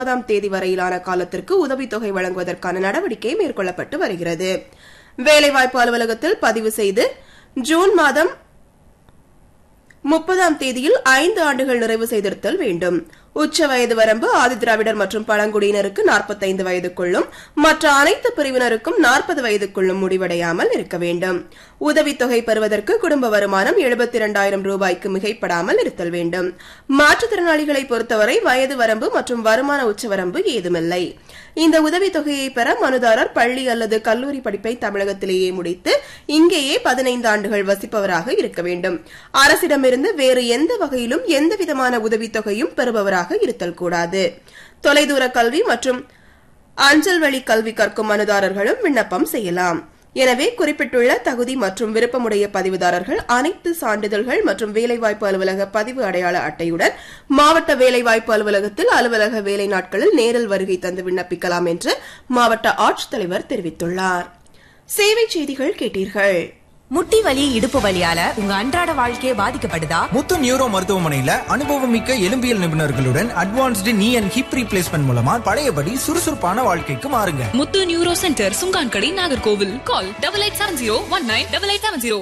முப்பதாம் தேதி வரையிலான காலத்திற்கு உதவித்தொகை வழங்குவதற்கான நடவடிக்கை மேற்கொள்ளப்பட்டு வருகிறது வேலைவாய்ப்பு அலுவலகத்தில் பதிவு செய்து ஜூன் மாதம் முப்பதாம் தேதியில் ஐந்து ஆண்டுகள் நிறைவு செய்திருத்தல் வேண்டும் உச்ச வயது வரம்பு ஆதிதிராவிடர் மற்றும் பழங்குடியினருக்கு நாற்பத்தைந்து வயதுக்குள்ளும் மற்ற அனைத்து பிரிவினருக்கும் நாற்பது வயதுக்குள்ளும் முடிவடையாமல் இருக்க வேண்டும் உதவித்தொகை பெறுவதற்கு குடும்ப வருமானம் எழுபத்தி இரண்டாயிரம் ரூபாய்க்கு மிகைப்படாமல் இருத்தல் வேண்டும் மாற்றுத்திறனாளிகளை பொறுத்தவரை வயது வரம்பு மற்றும் வருமான உச்சவரம்பு ஏதுமில்லை இந்த உதவித்தொகையை பெற மனுதாரர் பள்ளி அல்லது கல்லூரி படிப்பை தமிழகத்திலேயே முடித்து இங்கேயே பதினைந்து ஆண்டுகள் வசிப்பவராக இருக்க வேண்டும் அரசிடமிருந்து வேறு எந்த வகையிலும் எந்தவிதமான உதவித்தொகையும் பெறுபவராக இருத்தல் கூடாது தொலைதூர கல்வி மற்றும் அஞ்சல் வழி கல்வி கற்கும் மனுதாரர்களும் விண்ணப்பம் செய்யலாம் எனவே குறிப்பிட்டுள்ள தகுதி மற்றும் விருப்பமுடைய பதிவுதாரர்கள் அனைத்து சான்றிதழ்கள் மற்றும் வேலைவாய்ப்பு அலுவலக பதிவு அடையாள அட்டையுடன் மாவட்ட வேலைவாய்ப்பு அலுவலகத்தில் அலுவலக வேலை நாட்களில் நேரில் வருகை தந்து விண்ணப்பிக்கலாம் என்று மாவட்ட ஆட்சித்தலைவர் தெரிவித்துள்ளார் சேவை செய்திகள் கேட்டீர்கள் முட்டி வலி இடுப்பு வலியால உங்க அன்றாட வாழ்க்கையே பாதிக்கப்படுதா முத்து நியூரோ மருத்துவமனையில அனுபவமிக்க எலும்பியல் நிபுணர்களுடன் அட்வான்ஸ்டு நீ அண்ட் ஹிப் ரீப்ளேஸ்மெண்ட் மூலமா பழையபடி சுறுசுறுப்பான வாழ்க்கைக்கு மாறுங்க Muthu neuro centre Sungankadai Nagercoil call double eight seven zero one nine double eight seven zero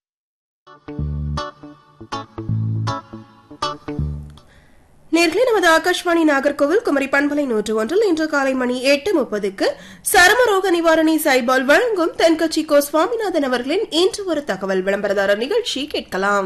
நேர்களே நமது ஆகாஷ்வாணி நாகர்கோவில் குமரி பண்பலை நூற்று ஒன்றில் இன்று காலை மணி எட்டு முப்பதுக்கு சருமரோக நிவாரணி சைபால் வழங்கும் தென்கட்சி கோ சுவாமிநாதன் அவர்களின் இன்று ஒரு தகவல் விளம்பரதாரர் நிகழ்ச்சி கேட்கலாம்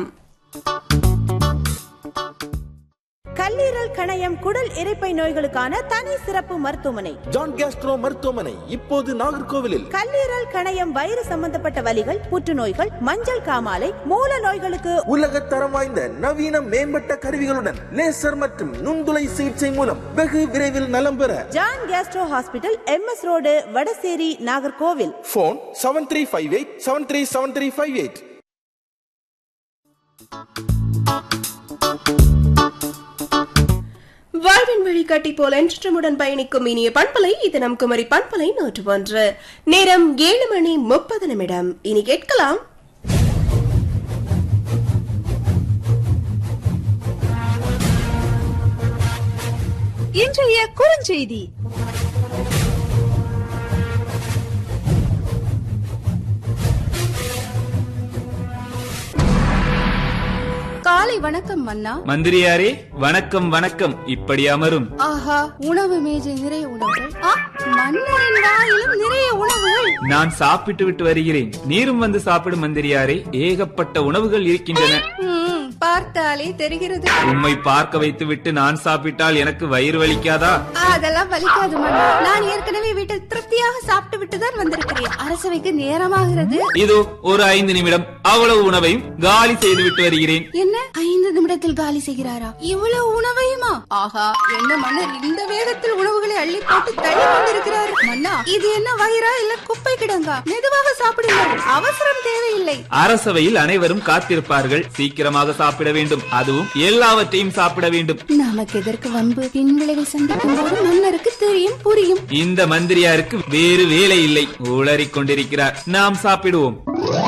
கல்லீரல் கணையம் குடல் இரைப்பை நோய்களுக்கான தனி சிறப்பு மருத்துவமனை ஜான் கேஸ்ட்ரோ மருத்துவமனை இப்போது நாகர்கோவிலில் கல்லீரல் கணையம் வயிறு சம்பந்தப்பட்ட வலிகள் புற்றுநோய்கள் மஞ்சள் காமாலை மூல நோய்களுக்கு உலக தரம் வாய்ந்த நவீன மேம்பட்ட கருவிகளுடன் லேசர் மற்றும் நுண்துளை சிகிச்சை மூலம் வெகு விரைவில் நலம் பெற John gastro hospital M S road Vadasery Nagercoil phone seven three five eight seven three seven three five eight வாழ்வின் வழிகாட்டி போல் என்றுமுடன் பயணிக்கும் இனிய பண்பலை இது நம் குமரி பண்பலை நூற்று ஒன்று நேரம் ஏழு மணி முப்பது நிமிடம் இனி கேட்கலாம் இன்றைய குறுஞ்செய்தி காலை வணக்கம் மன்னா மந்திரியாரே வணக்கம் வணக்கம் இப்படி அமரும் ஆஹா உணவு மேஜை நிறைய உணவுகள் ஆ, மன்னரின் வாயிலும் நிறைய உணவுகள் நான் சாப்பிட்டு விட்டு வருகிறேன் நீரும் வந்து சாப்பிடும் மந்திரியாரே ஏகப்பட்ட உணவுகள் இருக்கின்றன ம், பார்த்தாலே தெரிகிறது உம்மை பார்க்க வைத்து விட்டு நான் சாப்பிட்டால் எனக்கு வயிறு வலிக்காதா அதெல்லாம் வலிக்காது மன்னா நான் ஏற்கனவே வீட்டில் திருப்தியாக சாப்பிட்டு விட்டு தான் வந்திருக்கிறேன் அரசவைக்கு நேரமாகிறது இதோ ஒரு ஐந்து நிமிடம் அவ்வளவு உணவையும் காலி செய்து விட்டு வருகிறேன் என்ன ஐந்து நிமிடத்தில் காலி செய்கிறாரா இவ்வளவு உணவையுமா ஆஹா என்ன மன்னர் இந்த வேகத்தில் உணவுகளை அள்ளி போட்டு தள்ளி கொண்டிருக்கிறார் மன்னா இது என்ன வயிறா இல்ல குப்பை கிடங்கா மெதுவாக சாப்பிடுங்கள் அவசரம் தேவையில்லை அரசவையில் அனைவரும் காத்திருப்பார்கள் சீக்கிரமாக சாப்பிட வேண்டும் அதுவும் எல்லாவற்றையும் சாப்பிட வேண்டும் நமக்கு எதற்கு வம்பு பின்விளைவை சந்திக்கும் போது மன்னருக்கு தெரியும் புரியும் இந்த மந்திரியாருக்கு வேறு வேலை இல்லை உளறிக் கொண்டிருக்கிறார் நாம் சாப்பிடுவோம்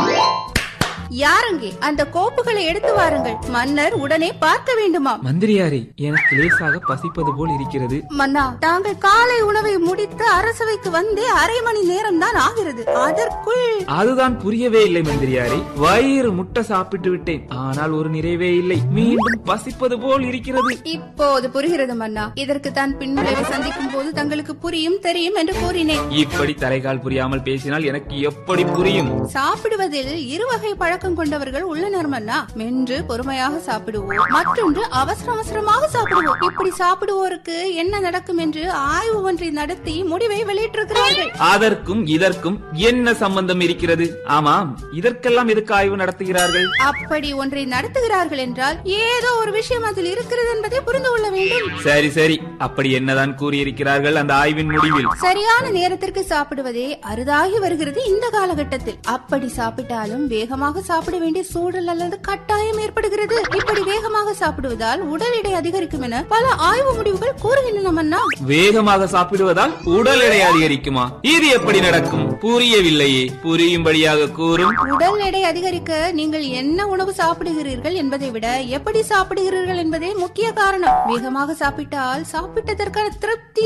யாரங்கே அந்த கோப்புகளை எடுத்து வாருங்கள் மன்னர் உடனே பார்க்க வேண்டுமா மந்திரியாரே எனக்கு லேசாக பசிப்பது போல் இருக்கிறது மன்னா தாங்கள் காலை உணவை முடித்து அரசவைக்கு வந்தே அரை மணி நேரம் தான் ஆகிறது அதற்குள் அதுதான் புரியவே இல்லை மந்திரியாரே வயிறு முட்டை சாப்பிட்டு விட்டேன் ஆனால் ஒரு நிறைவே இல்லை மீண்டும் பசிப்பது போல் இருக்கிறது இப்போது புரிகிறது மன்னா இதற்கு தான் பின்விளைவை சந்திக்கும் போது தங்களுக்கு புரியும் தெரியும் என்று கூறினேன் இப்படி தலைகால் புரியாமல் பேசினால் எனக்கு எப்படி புரியும் சாப்பிடுவதில் இருவகை பழக்கம் கொண்டவர்கள் உள்ளனர் மன்னா மென்று பொறுமையாக சாப்பிடுவோம் மற்றொன்று அவசர அவசரமாக சாப்பிடுவோம் இப்படி சாப்பிடுவோருக்கு என்ன நடக்கும் என்று ஆய்வு ஒன்றை நடத்தி முடிவை வெளியிட்டிருக்கிறார்கள் அதற்கும் இதற்கும் என்ன சம்பந்தம் இருக்கிறது ஆமாம் இதற்கெல்லாம் எதுக்கு ஆய்வு நடத்துகிறார்கள் அப்படி ஒன்றை நடத்துகிறார்கள் என்றால் ஏதோ ஒரு விஷயம் அதில் இருக்கிறது என்பதை புரிந்து கொள்ள வேண்டும் சரி சரி அப்படி என்னதான் கூறியிருக்கிறார்கள் அந்த ஆய்வின் முடிவில் சரியான நேரத்திற்கு சாப்பிடுவதே அரிதாகி வருகிறது இந்த காலகட்டத்தில் அப்படி சாப்பிட்டாலும் வேகமாக சாப்பிட வேண்டிய சூழல் அல்லது கட்டாயம் ஏற்படுகிறது இப்படி வேகமாக சாப்பிடுவதால் உடல் எடை அதிகரிக்கும் என பல ஆய்வு முடிவுகள் கூறுகின்றன மன்னா வேகமாக சாப்பிடுவதால் உடல் எடை அதிகரிக்குமா இது எப்படி நடக்கும் புரியவில்லையே புரியும்படியாக கூறும் உடல் எடை அதிகரிக்க நீங்கள் என்ன உணவு சாப்பிடுகிறீர்கள் என்பதை விட எப்படி சாப்பிடுகிறீர்கள் என்பதே முக்கிய காரணம் வேகமாக சாப்பிட்டால் சாப்பிட்டதற்கான திருப்தி